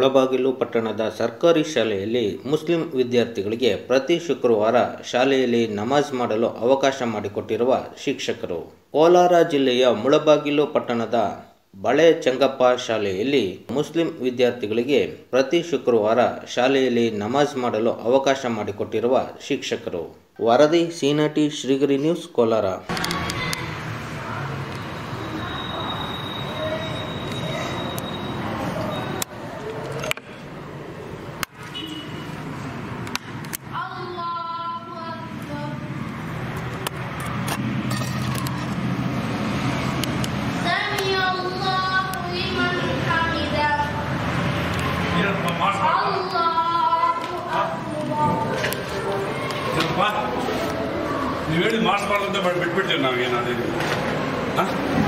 ಮುಳಬಾಗಿಲು ಪಟ್ಟಣದ ಸರ್ಕಾರಿ ಶಾಲೆಯಲ್ಲಿ ಮುಸ್ಲಿಂ ವಿದ್ಯಾರ್ಥಿಗಳಿಗೆ ಪ್ರತಿ ಶುಕ್ರವಾರ ಶಾಲೆಯಲ್ಲಿ ನಮಾಜ್ ಮಾಡಲು ಅವಕಾಶ ಮಾಡಿಕೊಟ್ಟಿರುವ ಶಿಕ್ಷಕರು ಕೋಲಾರ ಜಿಲ್ಲೆಯ ಮುಳಬಾಗಿಲು ಪಟ್ಟಣದ ಬಳೆ ಚಂಗಪ್ಪ ಶಾಲೆಯಲ್ಲಿ ಮುಸ್ಲಿಂ ವಿದ್ಯಾರ್ಥಿಗಳಿಗೆ ಪ್ರತಿ ಶುಕ್ರವಾರ ಶಾಲೆಯಲ್ಲಿ ನಮಾಜ್ ಮಾಡಲು ಅವಕಾಶ ಮಾಡಿಕೊಟ್ಟಿರುವ ಶಿಕ್ಷಕರು ವರದಿ ಸೀನಾಟಿ ಶ್ರೀಗರಿ ನ್ಯೂಸ್ ಕೋಲಾರ الله أكبر سمع الله لمن حمده ಏನಪ್ಪ ಮಾಡಿಸ್ಬಾರ್ದು الله أكبر ಏನಪ್ಪ ನೀವು ಹೇಳಿ ಮಾಡಿಸ್ಬಾರ್ದು ಅಂತ ಬಿಟ್- ಬಿಟ್ಬಿಡ್ತೀವಿ ನಾವು ಏನಾದ್ರು ಹಾಂ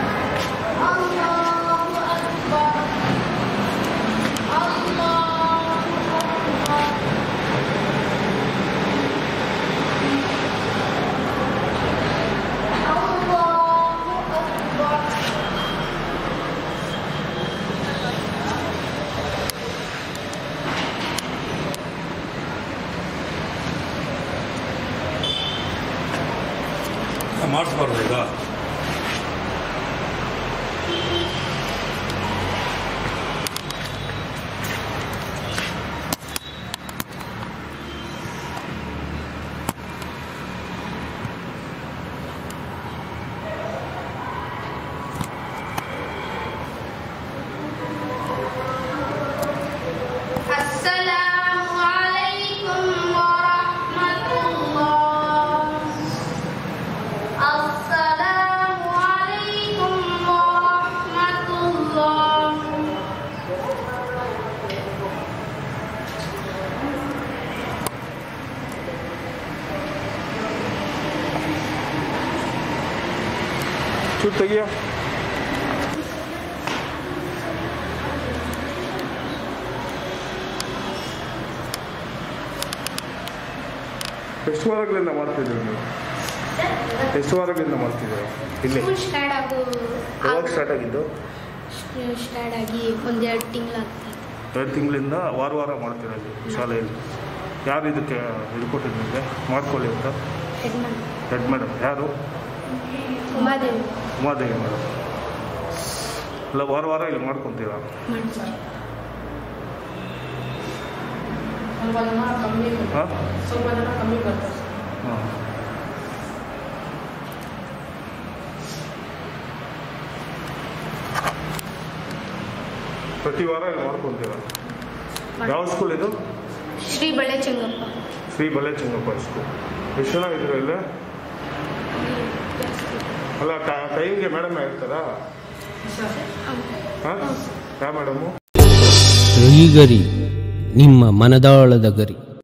الله أكبر الله أكبر الله أكبر ಮಾಡಿಸ್ಬಾರ್ದು ಈಗ السلام عليكم ورحمة الله السلام عليكم ورحمة الله ಚೂರು ತೆಗಿಯೋ ಎಷ್ಟು ವಾರಗಳಿಂದ ಮಾಡ್ತಿದ್ದೀರಿ ನೀವು ಎಷ್ಟು ವಾರಗಳಿಂದ ಮಾಡ್ತಿದ್ದೀರಾ ಇಲ್ಲಿ ಸ್ಕೂಲ್ ಸ್ಟಾರ್ಟ್ ಆಗೋ ಯಾವಾಗ ಸ್ಟಾರ್ಟ್ ಆಗಿದ್ದು ಸ್ಟಾರ್ಟ್ ಆಗಿ ಒಂದೆರಡು ತಿಂಗಳಾಗ್ತದೆ ಎರಡು ತಿಂಗಳಿಂದ ವಾರ ವಾರ ಮಾಡ್ತೀರಾ ಇಲ್ಲಿ ಶಾಲೆಯಲ್ಲಿ ಯಾರು ಇದಕ್ಕೆ ಇದು ಕೊಟ್ಟಿದ್ದು ನಿಮಗೆ ಮಾಡ್ಕೊಳ್ಳಿ ಅಂತ ಹೆಡ್ ಮಾಡಿ ಹೆಡ್ ಮೇಡಮ್ ಯಾರು ಉಮಾದೇವಿ ಉಮಾದೇವಿ ಮೇಡಮ್ ಇಲ್ಲ ವಾರ ವಾರ ಇಲ್ಲಿ ಮಾಡ್ಕೊತೀರಾ ಮಾಡ್ತೀವಿ ಸ್ವಲ್ಪ ಜನ ಕಮ್ಮಿ ಹಾಂ ಸ್ವಲ್ಪ ಜನ ಕಮ್ಮಿ ಬರ್ತಾರೆ ಹಾಂ ಪ್ರತಿ ವಾರ ಇಲ್ಲಿ ಮಾಡ್ಕೊತೀರಾ ಯಾವ ಸ್ಕೂಲ್ ಇದು ಶ್ರೀ ಬಳೆ ಚೆಂಗಪ್ಪ ಶ್ರೀ ಬಲೆ ಚೆಂಗಪ್ಪ ಸ್ಕೂಲ್ ಎಷ್ಟು ಜನ ಇದ್ದೀರಾ ಇಲ್ಲೇ ಅಲ್ಲ ಟೈಮ್ಗೆ ಮೇಡಮ್ ಇರ್ತಾರಾ ಹಾಂ ಯಾವ ಮೇಡಮು ಶ್ರೀಗರಿ ನಿಮ್ಮ ಮನದಾಳದ ಗರಿ